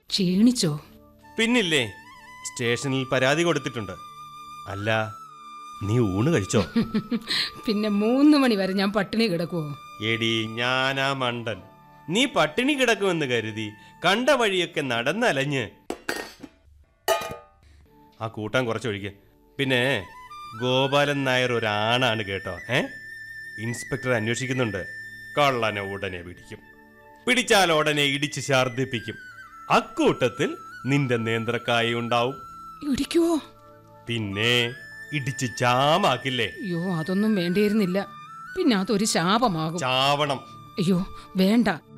ക്ഷീണിച്ചോ പിന്നില്ലേ സ്റ്റേഷനിൽ പരാതി കൊടുത്തിട്ടുണ്ട് അല്ല നീ ഊണ് കഴിച്ചോ പിന്നെ മൂന്ന് മണി വരെ ഞാൻ പട്ടിണി കിടക്കുവോ എടി ഞാനാ മണ്ടൻ നീ പട്ടിണി കിടക്കുമെന്ന് കരുതി കണ്ട വഴിയൊക്കെ നടന്നലഞ്ഞ് ആ കൂട്ടാൻ കുറച്ചൊഴിക്ക് പിന്നെ ഗോപാലൻ നായർ ഒരാണാണ് കേട്ടോ ഏ ഇൻസ്പെക്ടർ അന്വേഷിക്കുന്നുണ്ട് കള്ളനെ ഉടനെ പിടിക്കും പിടിച്ചാൽ ഉടനെ ഇടിച്ച് ഛർദിപ്പിക്കും അക്കൂട്ടത്തിൽ നിന്റെ നേന്ത്രക്കായ ഉണ്ടാവും ഇടിക്കുവോ പിന്നെ ഇടിച്ച് ജാമാക്കില്ലേ അയ്യോ അതൊന്നും വേണ്ടിയിരുന്നില്ല പിന്നെ അതൊരു ശാപമാകും ചാവണം അയ്യോ വേണ്ട